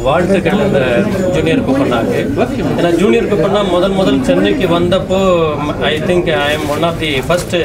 வாழ்த்துக்கள் இந்த ஜூனியர் குப்பண்ணாக்கு ஏன்னா ஜூனியர் குப்பண்ணா முதல் முதல் சென்னைக்கு வந்தப்போ I think I am one of the first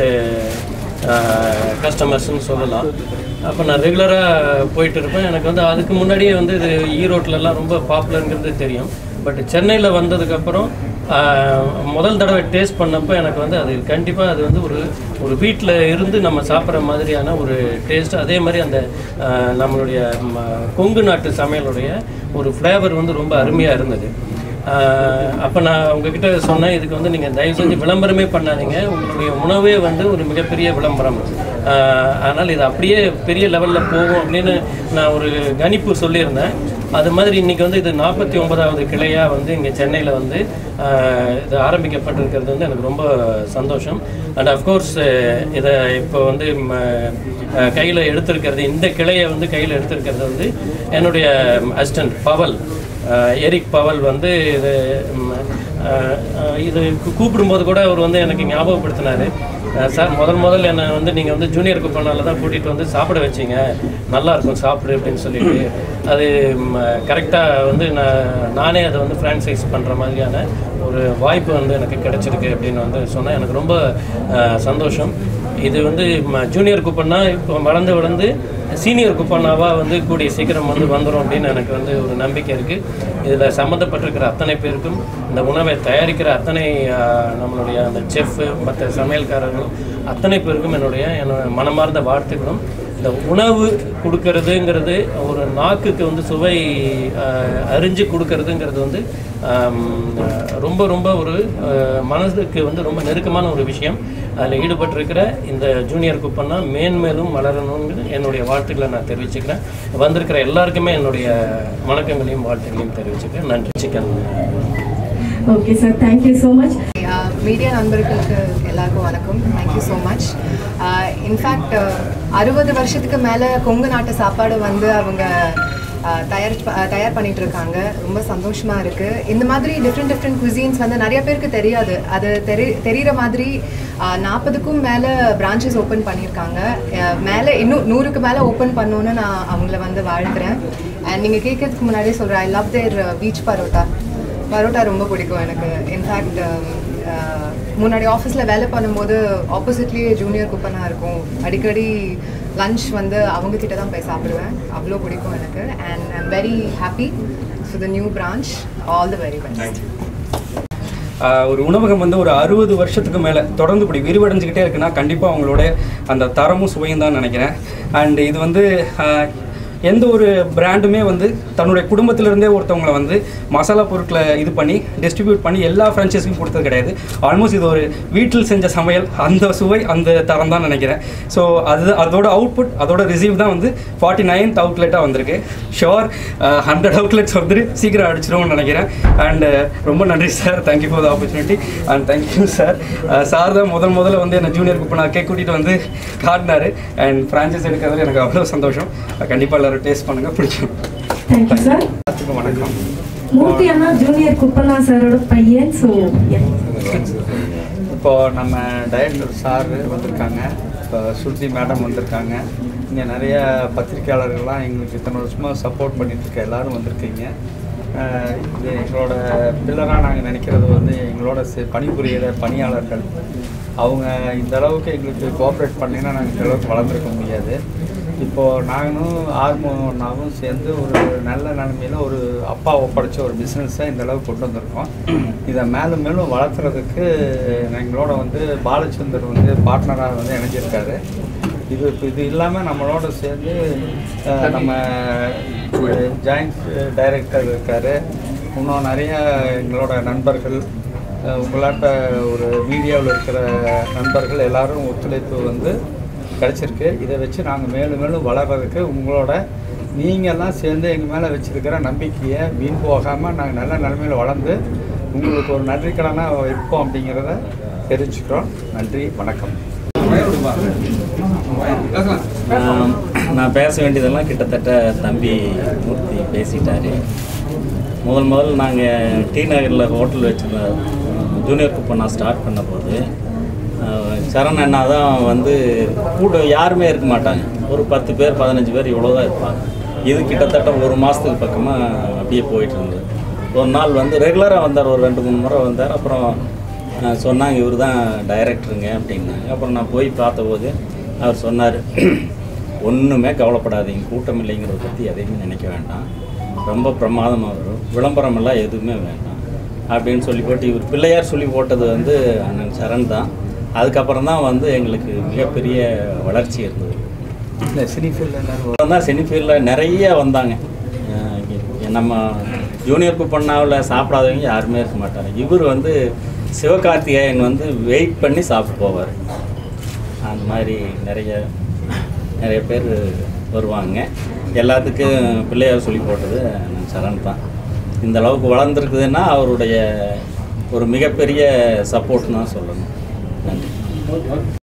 கஸ்டமர்ஸ்னு சொல்லலாம் அப்போ நான் ரெகுலராக போயிட்டு இருப்பேன் எனக்கு வந்து அதுக்கு முன்னாடியே வந்து இது ஈரோட்லலாம் ரொம்ப பாப்புலருங்கிறது தெரியும் பட் சென்னையில் வந்ததுக்கப்புறம் முதல் தடவை டேஸ்ட் பண்ணப்போ எனக்கு வந்து அது கண்டிப்பாக அது வந்து ஒரு ஒரு வீட்டில் இருந்து நம்ம சாப்பிட்ற மாதிரியான ஒரு டேஸ்ட் அதே மாதிரி அந்த ஆஹ், நம்மளுடைய ம, கொங்கு நாட்டு சமையலுடைய ஒரு ஃப்ளேவர் வந்து ரொம்ப அருமையாக இருந்தது அப்போ நான் உங்ககிட்ட சொன்னேன் இதுக்கு வந்து நீங்கள் தயவு செஞ்சு விளம்பரமே பண்ணாதீங்க உங்களுடைய உணவே வந்து ஒரு மிகப்பெரிய விளம்பரம் ஆஹ் அதனால் இது அப்படியே பெரிய லெவலில் போகும் அப்படின்னு நான் ஒரு கணிப்பு சொல்லியிருந்தேன் அது மாதிரி இன்றைக்கி வந்து இது நாற்பத்தி ஒன்பதாவது கிளையாக வந்து இங்கே சென்னையில் வந்து ஆஹ் இது ஆரம்பிக்கப்பட்டிருக்கிறது வந்து எனக்கு ரொம்ப சந்தோஷம் அண்ட் அஃப்கோர்ஸ் இதை இப்போ வந்து கையில் எடுத்திருக்கிறது இந்த கிளையை வந்து கையில் எடுத்திருக்கிறது வந்து என்னுடைய அசிஸ்டன்ட் பவல் அஹ் எரிக் பவல் வந்து இது ம், அஹ், அஹ், இது கூ- கூப்பிடும்போது கூட அவர் வந்து எனக்கு ஞாபகப்படுத்தினார் சார் முதல் முதல்ல என்னை வந்து நீங்கள் வந்து ஜூனியர் குப்பனால தான் கூட்டிகிட்டு வந்து சாப்பிட வச்சீங்க நல்லா இருக்கும் சாப்பிடு அப்படின்னு சொல்லிட்டு அது கரெக்டாக வந்து நான் நானே அதை வந்து ஃப்ரான்ச்சைஸ் பண்ணுற மாதிரியான ஒரு வாய்ப்பு வந்து எனக்கு கிடைச்சிருக்கு அப்படின்னு வந்து சொன்னேன் எனக்கு ரொம்ப அஹ், சந்தோஷம் இது வந்து ஜூனியர் குப்பன்னா இப்போ வளர்ந்து வளர்ந்து சீனியர் குப்பனாவாக வந்து கூடிய சீக்கிரம் வந்து வந்துடும் அப்படின்னு எனக்கு வந்து ஒரு நம்பிக்கை இருக்குது இதில் சம்மந்தப்பட்டிருக்கிற அத்தனை பேருக்கும் இந்த உணவை தயாரிக்கிற அத்தனை ஆஹ், நம்மளுடைய அந்த செஃப் மற்ற சமையல்காரர்கள் அத்தனை பேருக்கும் என்னுடைய என்னோட மனமார்ந்த வாழ்த்துக்களும் இந்த உணவு கொடுக்கறதுங்கிறது ஒரு நாக்குக்கு வந்து சுவை ஆஹ், அறிஞ்சு கொடுக்கறதுங்கிறது வந்து ஆம், ரொம்ப ரொம்ப ஒரு ஆஹ், மனதுக்கு வந்து ரொம்ப நெருக்கமான ஒரு விஷயம் அதில் ஈடுபட்டிருக்கிற இந்த ஜூனியர் குப்பன்னா மேன்மேலும் வளரணும்னு என்னுடைய வாழ்த்துக்களை நான் தெரிவிச்சுக்கிறேன் வந்திருக்கிற எல்லாருக்குமே என்னுடைய வணக்கங்களையும் வாழ்த்துக்களையும் தெரிவிச்சுக்கிறேன் நன்றி chicken okay sir thank you so much media நண்பர்களுக்கு எல்லாருக்கும் வணக்கம் தேங்க்யூ ஸோ மச் இன்ஃபேக்ட் அறுபது வருஷத்துக்கு மேலே கொங்கு நாட்டு சாப்பாடு வந்து அவங்க ஆஹ், தயார் ப- ஆஹ், தயார் பண்ணிட்டு இருக்காங்க ரொம்ப சந்தோஷமா இருக்கு இந்த மாதிரி டிஃப்ரெண்ட் டிஃப்ரெண்ட் குசின்ஸ் வந்து நிறைய பேருக்கு தெரியாது அது தெரி தெரிகிற மாதிரி நாற்பதுக்கும் மேலே பிரான்ச்சஸ் ஓப்பன் பண்ணியிருக்காங்க ஆஹ், மேலே இன்னும் நூறுக்கு மேலே ஓப்பன் பண்ணணுன்னு நான் அவங்கள வந்து வாழ்த்துறேன் அண்ட் நீங்கள் கேட்கறதுக்கு முன்னாடியே சொல்கிறேன் I love their beach parotta parotta ரொம்ப பிடிக்கும் எனக்கு இன்ஃபேக்ட் முன்னாடி ஆஃபீஸில் வேலை பண்ணும்போது ஆப்போசிட்லேயே ஜூனியர் குப்பனாக இருக்கும் அடிக்கடி லஞ்ச் வந்து அவங்க கிட்ட தான் போய் சாப்பிடுவேன் அவ்வளோ பிடிக்கும் எனக்கு and I'm very happy so the new branch all the very best ah ஒரு உணவகம் வந்து ஒரு அறுபது வருஷத்துக்கு மேலே தொடர்ந்து இப்படி விரிவடைஞ்சுக்கிட்டே இருக்குன்னா கண்டிப்பாக அவங்களோட அந்த தரமும் சுவையும் தான் நினைக்கிறேன் அண்ட் இது வந்து ஆஹ் எந்த ஒரு பிராண்டுமே வந்து தன்னுடைய குடும்பத்திலிருந்தே ஒருத்தவங்களை வந்து மசாலா பொருட்களை இது பண்ணி டிஸ்ட்ரிபியூட் பண்ணி எல்லா ஃப்ரான்ச்சைஸுக்கும் கொடுத்தது கிடையாது ஆல்மோஸ்ட் இது ஒரு வீட்டில் செஞ்ச சமையல் அந்த சுவை அந்த தரம் தான் நினைக்கிறேன் ஸோ அது அதோட அவுட்புட் அதோட ரிசீவ் தான் வந்து ஃபார்ட்டி நைன்த் அவுட்லெட்டாக வந்திருக்கு ஷோர் ஹண்ட்ரட் அவுட்லெட்ஸ் வந்து சீக்கிரம் அடிச்சிடும்னு நினைக்கிறேன் அண்ட் ரொம்ப நன்றி sir thank you for the opportunity and thank you sir sir தான் முதல் முதல்ல வந்து என்ன ஜூனியர் குப்பை நான் கேக் கூட்டிகிட்டு வந்து காட்டினாரு அண்ட் ஃப்ரான்ச்சைஸ் எடுக்கிறதுல எனக்கு அவ்வளோ சந்தோஷம் கண்டிப்பாக எல்லாரும் டேஸ்ட் பண்ணுங்கள் பிடிக்கும் தேங்க்யூ சார் எல்லாத்துக்கும் வணக்கம் மூர்த்தி அண்ணா ஜூனியர் குப்பண்ணா சாரோட பையன் ஸோ இப்போ நம்ம டைரக்டர் சார் வந்திருக்காங்க இப்போ ஸ்ருதி மேடம் வந்திருக்காங்க இங்கே நிறைய பத்திரிக்கையாளர்கள்லாம் எங்களுக்கு இத்தனை வருஷமாக சப்போர்ட் பண்ணிட்டு இருக்க எல்லாரும் வந்திருக்கீங்க அஹ் இது எங்களோட பில்லராக நாங்கள் நினைக்கிறது வந்து எங்களோட சே- பணிபுரியிற பணியாளர்கள் அவங்க இந்த அளவுக்கு எங்களுக்கு கோஆப்ரேட் பண்ணினா நாங்கள் இந்த அளவுக்கு வளர்ந்துருக்க முடியாது இப்போது நானும் ஆர்மோனாவும் சேர்ந்து ஒரு நல்ல நிலைமையில் ஒரு அப்பா ஒப்படைச்ச ஒரு பிஸ்னஸை இந்த அளவுக்கு கொண்டு வந்திருக்கோம் இதை மேலும் மேலும் வளர்த்துறதுக்கு எங்களோட வந்து பாலச்சந்தர் வந்து பார்ட்னராக வந்து இணைஞ்சிருக்காரு இது இப்போ இது இல்லாமல் நம்மளோட சேர்ந்து அஹ், நம்ம ஜாயிண்ட் டைரக்டர் இருக்கார் இன்னும் நிறைய எங்களோட நண்பர்கள் அஹ், உங்களாட்ட ஒரு மீடியாவில் இருக்கிற நண்பர்கள் எல்லாரும் ஒத்துழைப்பு வந்து கிடச்சிருக்கு இதை வச்சு நாங்கள் மேலும் மேலும் வளர்கிறதுக்கு உங்களோட நீங்கள்லாம் சேர்ந்து எங்கள் மேலே வச்சுருக்கிற நம்பிக்கையை வீண் போகாமல் நாங்கள் நல்ல நிலைமையில் வளர்ந்து உங்களுக்கு ஒரு நன்றிக்கடனாக இருப்போம் அப்படிங்கிறத தெரிஞ்சுக்கிறோம் நன்றி வணக்கம் ஆம், நான் பேச வேண்டியதெல்லாம் கிட்டத்தட்ட தம்பி மூர்த்தி பேசிட்டாரு முதல் முதல் நாங்கள் டி நகரில் ஹோட்டல் வச்சிருந்த ஜூனியர் குப்பை நான் ஸ்டார்ட் பண்ணபோது ஆஹ், சரண் அண்ணா தான் வந்து கூட யாருமே இருக்க மாட்டாங்க ஒரு பத்து பேர் பதினஞ்சு பேர் இவ்வளோ தான் இருப்பாங்க இது கிட்டத்தட்ட ஒரு மாதத்துக்கு பக்கமாக அப்படியே போயிட்டு இருந்தது ஒரு நாள் வந்து ரெகுலராக வந்தார் ஒரு ரெண்டு மூணு முறை வந்தார் அப்புறம் அஹ், சொன்னாங்க இவர் தான் டைரக்டருங்க அப்படின்னாங்க அப்புறம் நான் போய் பார்த்தபோது அவர் சொன்னார் ஒன்றுமே கவலைப்படாதீங்க கூட்டம் இல்லைங்கிறத பற்றி எதையுமே நினைக்க வேண்டாம் ரொம்ப பிரமாதமாக வரும் விளம்பரமெல்லாம் எதுவுமே வேண்டாம் அப்படின்னு சொல்லி போட்டு இவர் பிள்ளையார் சொல்லி போட்டது வந்து அண்ணன் சரண் தான் அதுக்கப்புறம் தான் வந்து எங்களுக்கு மிகப்பெரிய வளர்ச்சி இருந்தது இல்லை சினி ஃபீல்டில் எல்லாரும் அப்புறம் தான் செனிஃபீல்டில் நிறைய வந்தாங்க அஹ் இங்க நம்ம ஜூனியர் குப்பண்ணாவில் சாப்பிடாதவங்க யாருமே இருக்க மாட்டாங்க இவர் வந்து சிவகார்த்திகேயன் வந்து வெயிட் பண்ணி சாப்பிட்டு போவார் அந்த மாதிரி நிறைய நிறைய பேர் வருவாங்க எல்லாத்துக்கும் பிள்ளையார் சொல்லி போட்டது நான் சரண் தான் இந்த அளவுக்கு வளர்ந்துருக்குதுன்னா அவருடைய ஒரு மிகப்பெரிய சப்போர்ட்னு தான் சொல்லணும் நன்றி